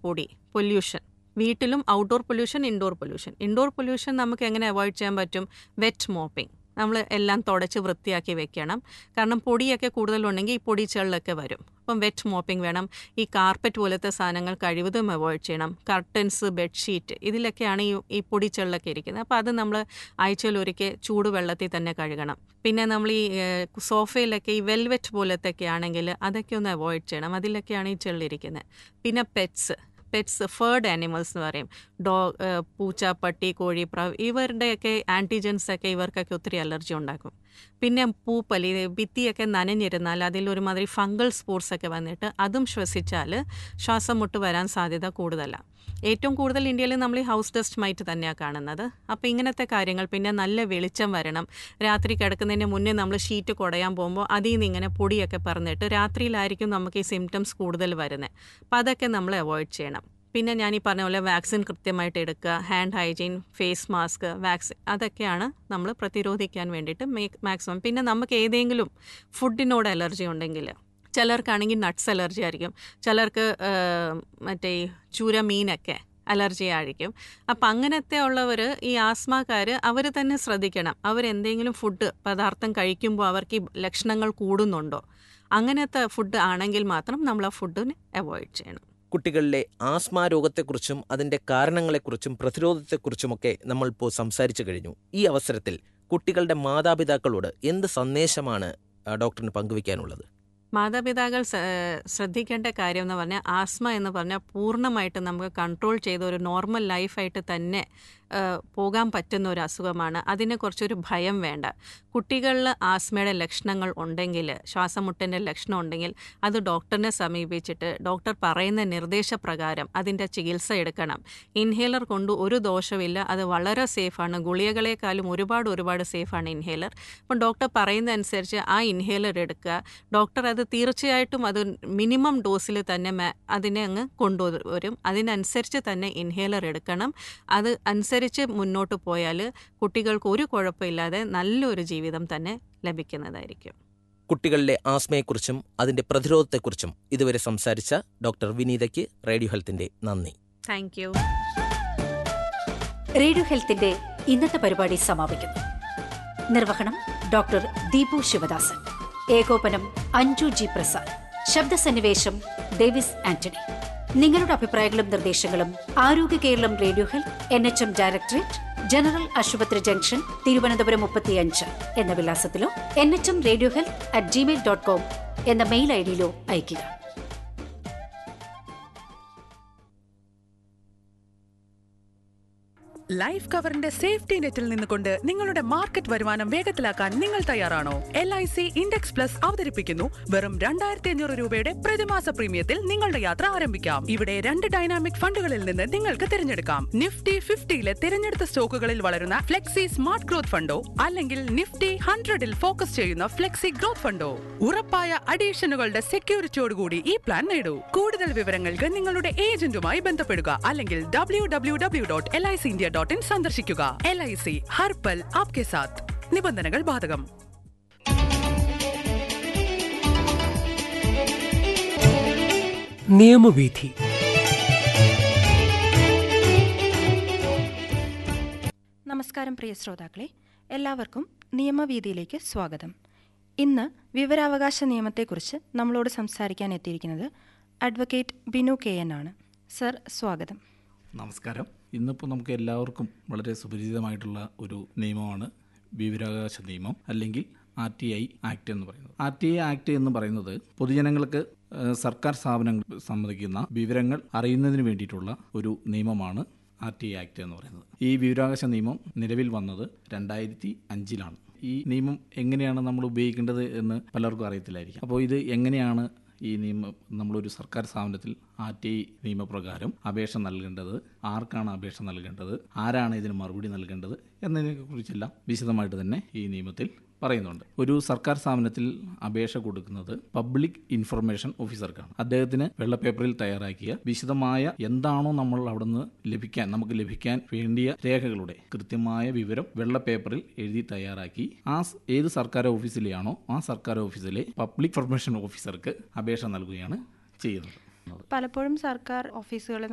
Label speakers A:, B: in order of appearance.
A: പൊടി പൊല്യൂഷൻ വീട്ടിലും outdoor pollution indoor pollution indoor pollution നമുക്ക് എങ്ങനെ അവോയ്ഡ് ചെയ്യാൻ പറ്റും വെറ്റ് മോപ്പിംഗ് നമ്മൾ എല്ലാം തുടച്ച് വൃത്തിയാക്കി വെക്കണം കാരണം പൊടിയൊക്കെ കൂടുതലുണ്ടെങ്കിൽ ഈ പൊടിച്ചകളിലൊക്കെ വരും അപ്പം വെറ്റ് മോപ്പിംഗ് വേണം ഈ കാർപ്പറ്റ് പോലത്തെ സാധനങ്ങൾ കഴിവതും അവോയ്ഡ് ചെയ്യണം കർട്ടൻസ് ബെഡ്ഷീറ്റ് ഇതിലൊക്കെയാണ് ഈ ഈ പൊടിച്ചകളിലൊക്കെ ഇരിക്കുന്നത് അപ്പോൾ അത് നമ്മൾ ആഴ്ചയിൽ ഒരിക്കൽ ചൂടുവെള്ളത്തിൽ തന്നെ കഴുകണം പിന്നെ നമ്മൾ ഈ ഏഹ്, സോഫയിലൊക്കെ ഈ വെൽവെറ്റ് പോലത്തെ ഒക്കെ ആണെങ്കിൽ അതൊക്കെ ഒന്ന് അവോയ്ഡ് ചെയ്യണം അതിലൊക്കെയാണ് ഈ ചെള്ളിരിക്കുന്നത് പിന്നെ പെറ്റ്സ് പെറ്റ്സ് ഫേർഡ് ആനിമൽസ് എന്ന് പറയും ഡോ ഏഹ്, പൂച്ച പട്ടി കോഴി പ്രാവ് ഇവരുടെയൊക്കെ ആൻറ്റിജൻസ് ഒക്കെ ഇവർക്കൊക്കെ ഒത്തിരി അലർജി ഉണ്ടാക്കും പിന്നെ പൂപ്പലി ഭിത്തിയൊക്കെ നനഞ്ഞിരുന്നാൽ അതിൽ ഒരുമാതിരി ഫംഗൽ സ്പോർട്സ് ഒക്കെ വന്നിട്ട് അതും ശ്വസിച്ചാൽ ശ്വാസം മുട്ട് വരാൻ സാധ്യത കൂടുതലാണ് ഏറ്റവും കൂടുതൽ ഇന്ത്യയിൽ നമ്മൾ ഈ ഹൗസ് ഡസ്റ്റ് മൈറ്റ് തന്നെയാണ് കാണുന്നത് അപ്പോൾ ഇങ്ങനത്തെ കാര്യങ്ങൾ പിന്നെ നല്ല വെളിച്ചം വരണം രാത്രി കിടക്കുന്നതിന് മുന്നേ നമ്മൾ ഷീറ്റ് കുടയാൻ പോകുമ്പോൾ അതിൽ നിന്ന് ഇങ്ങനെ പൊടിയൊക്കെ പറഞ്ഞിട്ട് രാത്രിയിലായിരിക്കും നമുക്ക് ഈ സിംറ്റംസ് കൂടുതൽ വരുന്നത് അപ്പോൾ അതൊക്കെ നമ്മൾ അവോയ്ഡ് ചെയ്യണം പിന്നെ ഞാൻ ഈ പറഞ്ഞ പോലെ വാക്സിൻ കൃത്യമായിട്ട് എടുക്കുക hand hygiene face mask vaccine അതൊക്കെയാണ് നമ്മൾ പ്രതിരോധിക്കാൻ വേണ്ടിയിട്ട് മാക്സിമം പിന്നെ നമുക്ക് ഏതെങ്കിലും ഫുഡിനോട് അലർജി ഉണ്ടെങ്കിൽ ചിലർക്കാണെങ്കിൽ നട്ട്സ് അലർജി ആയിരിക്കും ചിലർക്ക് ആ, മറ്റേ ഈ ചൂര മീനൊക്കെ അലർജി ആയിരിക്കും അപ്പം അങ്ങനത്തെ ഉള്ളവർ ഈ ആസ്മക്കാർ അവർ തന്നെ ശ്രദ്ധിക്കണം അവരെന്തെങ്കിലും ഫുഡ് പദാർത്ഥം കഴിക്കുമ്പോൾ അവർക്ക് ഈ ലക്ഷണങ്ങൾ കൂടുന്നുണ്ടോ അങ്ങനത്തെ ഫുഡ് ആണെങ്കിൽ മാത്രം നമ്മൾ ആ ഫുഡിനെ അവോയ്ഡ് ചെയ്യണം
B: കുട്ടികളിലെ ആസ്മ രോഗത്തെക്കുറിച്ചും അതിന്റെ കാരണങ്ങളെക്കുറിച്ചും പ്രതിരോധത്തെക്കുറിച്ചുമൊക്കെ നമ്മൾ ഇപ്പോൾ സംസാരിച്ചു കഴിഞ്ഞു ഈ അവസരത്തിൽ കുട്ടികളുടെ മാതാപിതാക്കളോട് എന്ത് സന്ദേശമാണ് ആ, ഡോക്ടറിന് പങ്കുവയ്ക്കാനുള്ളത്
A: മാതാപിതാക്കൾ സ- ഏഹ് ശ്രദ്ധിക്കേണ്ട കാര്യം എന്ന് പറഞ്ഞാൽ ആസ്മ എന്ന് പറഞ്ഞാൽ പൂർണ്ണമായിട്ട് നമുക്ക് കൺട്രോൾ ചെയ്ത ഒരു നോർമൽ ലൈഫായിട്ട് തന്നെ ഏഹ് പോകാൻ പറ്റുന്ന ഒരു അസുഖമാണ് അതിനെ കുറിച്ചൊരു ഭയം വേണ്ട കുട്ടികളിൽ ആസ്മയുടെ ലക്ഷണങ്ങൾ ഉണ്ടെങ്കിൽ ശ്വാസമുട്ടിൻ്റെ ലക്ഷണം ഉണ്ടെങ്കിൽ അത് ഡോക്ടറിനെ സമീപിച്ചിട്ട് ഡോക്ടർ പറയുന്ന നിർദ്ദേശപ്രകാരം അതിൻ്റെ ചികിത്സ എടുക്കണം ഇൻഹേലർ കൊണ്ട് ഒരു ദോഷമില്ല അത് വളരെ സേഫാണ് ഗുളികകളെക്കാളും ഒരുപാട് ഒരുപാട് സേഫാണ് ഇൻഹേലർ അപ്പം ഡോക്ടർ പറയുന്ന അനുസരിച്ച് ആ ഇൻഹേലർ എടുക്കുക ഡോക്ടർ അത് തീർച്ചയായിട്ടും അത് മിനിമം ഡോസിൽ തന്നെ മേ- അതിനെ അങ്ങ് കൊണ്ടുവരും അതിനനുസരിച്ച് തന്നെ ഇൻഹേലർ എടുക്കണം അത് അനുസരിച്ച് മുന്നോട്ട് പോയാൽ കുട്ടികൾക്ക് ഒരു കുഴപ്പമില്ലാതെ നല്ലൊരു ജീവിതം തന്നെ ലഭിക്കുന്നതായിരിക്കും
B: കുട്ടികളിലെ ആസ്മയെക്കുറിച്ചും അതിന്റെ പ്രതിരോധത്തെക്കുറിച്ചും ഇതുവരെ സംസാരിച്ച ഡോക്ടർ വിനീതയ്ക്ക് റേഡിയോ ഹെൽത്തിന്റെ നന്ദി
A: താങ്ക് യു
C: റേഡിയോ ഹെൽത്തിന്റെ ഇന്നത്തെ പരിപാടി സമാപിക്കുന്നു നിർവഹണം ഡോക്ടർ ദീപു ശിവദാസൻ ഏകോപനം അഞ്ജു ജി പ്രസാദ് ശബ്ദസന്നിവേശം ഡേവിസ് ആന്റണി നിങ്ങളുടെ അഭിപ്രായങ്ങളും നിർദ്ദേശങ്ങളും Arogya Keralam radio health N H M directorate general ആശുപത്രി ജംഗ്ഷൻ തിരുവനന്തപുരം മുപ്പത്തിയഞ്ച് എന്ന വിലാസത്തിലോ N H M radio health at Gmail dot com എന്ന മെയിൽ ഐ ഡിയിലോ അയയ്ക്കുക
D: ലൈഫ് കവറിന്റെ സേഫ്റ്റി നെറ്റിൽ നിന്നുകൊണ്ട് നിങ്ങളുടെ മാർക്കറ്റ് വരുമാനം വേഗത്തിലാക്കാൻ നിങ്ങൾ തയ്യാറാണോ L I C index plus അവതരിപ്പിക്കുന്നു വെറും രണ്ടായിരത്തി അഞ്ഞൂറ് രൂപയുടെ പ്രതിമാസ പ്രീമിയത്തിൽ നിങ്ങളുടെ യാത്ര ആരംഭിക്കാം ഇവിടെ രണ്ട് ഡൈനാമിക് ഫണ്ടുകളിൽ നിന്ന് നിങ്ങൾക്ക് തിരഞ്ഞെടുക്കാം നിഫ്റ്റി ഫിഫ്റ്റിയിലെ തിരഞ്ഞെടുത്ത സ്റ്റോക്കുകളിൽ വളരുന്ന ഫ്ലെക്സി സ്മാർട്ട് ഗ്രോത്ത് ഫണ്ടോ അല്ലെങ്കിൽ നിഫ്റ്റി ഹൺഡ്രഡിൽ ഫോക്കസ് ചെയ്യുന്ന ഫ്ലെക്സി ഗ്രോത്ത് ഫണ്ടോ ഉറപ്പായ അഡീഷനുകളുടെ സെക്യൂരിറ്റിയോടുകൂടി ഈ പ്ലാൻ നേടൂ കൂടുതൽ വിവരങ്ങൾക്ക് നിങ്ങളുടെ ഏജന്റുമായി ബന്ധപ്പെടുക അല്ലെങ്കിൽ W W W dot L I C India dot in സന്ദർശിക്കുക എൽ ഐ സി ഹർപ്പൽ ആപ്കെ സാത്ത് നിബന്ധനകൾ ബാധകം
E: നിയമവീഥി
F: നമസ്കാരം പ്രിയ ശ്രോതാക്കളെ എല്ലാവർക്കും നിയമവീതിയിലേക്ക് സ്വാഗതം ഇന്ന് വിവരാവകാശ നിയമത്തെക്കുറിച്ച് നമ്മളോട് സംസാരിക്കാൻ എത്തിയിരിക്കുന്നത് അഡ്വക്കേറ്റ് ബിനു കെ എൻ ആണ് സർ സ്വാഗതം
G: നമസ്കാരം ഇന്നിപ്പോൾ നമുക്ക് എല്ലാവർക്കും വളരെ സുപരിചിതമായിട്ടുള്ള ഒരു നിയമമാണ് വിവരാവകാശ നിയമം അല്ലെങ്കിൽ ആർ ടി ഐ ആക്ട് എന്ന് പറയുന്നത് ആർ ടി ഐ ആക്ട് എന്ന് പറയുന്നത് പൊതുജനങ്ങൾക്ക് ഏഹ്, സർക്കാർ സ്ഥാപനങ്ങൾ സമ്മതിക്കുന്ന വിവരങ്ങൾ അറിയുന്നതിന് വേണ്ടിയിട്ടുള്ള ഒരു നിയമമാണ് ആർ ടി ഐ ആക്ട് എന്ന് പറയുന്നത് ഈ വിവരാവകാശ നിയമം നിലവിൽ വന്നത് രണ്ടായിരത്തി അഞ്ചിലാണ് ഈ നിയമം എങ്ങനെയാണ് നമ്മൾ ഉപയോഗിക്കേണ്ടത് എന്ന് പലർക്കും അറിയത്തില്ലായിരിക്കും അപ്പോൾ ഇത് എങ്ങനെയാണ് ഈ നിയമം നമ്മളൊരു സർക്കാർ സ്ഥാപനത്തിൽ ആർ ടി ഐ നിയമപ്രകാരം അപേക്ഷ നൽകേണ്ടത് ആർക്കാണ് അപേക്ഷ നൽകേണ്ടത് ആരാണ് ഇതിന് മറുപടി നൽകേണ്ടത് എന്നതിനെക്കുറിച്ചെല്ലാം വിശദമായിട്ട് തന്നെ ഈ നിയമത്തിൽ പറയുന്നുണ്ട് ഒരു സർക്കാർ സ്ഥാപനത്തിൽ അപേക്ഷ കൊടുക്കുന്നത് പബ്ലിക് ഇൻഫർമേഷൻ ഓഫീസർക്കാണ് അദ്ദേഹത്തിന് വെള്ള പേപ്പറിൽ തയ്യാറാക്കിയ വിശദമായ എന്താണോ നമ്മൾ അവിടുന്ന് ലഭിക്കാൻ നമുക്ക് ലഭിക്കാൻ വേണ്ടിയ രേഖകളുടെ കൃത്യമായ വിവരം വെള്ള പേപ്പറിൽ എഴുതി തയ്യാറാക്കി ആ സ് ഏത് സർക്കാർ ഓഫീസിലെയാണോ ആ സർക്കാർ ഓഫീസിലെ പബ്ലിക് ഇൻഫർമേഷൻ ഓഫീസർക്ക് അപേക്ഷ നൽകുകയാണ് ചെയ്യുന്നത്
F: പലപ്പോഴും സർക്കാർ ഓഫീസുകളിൽ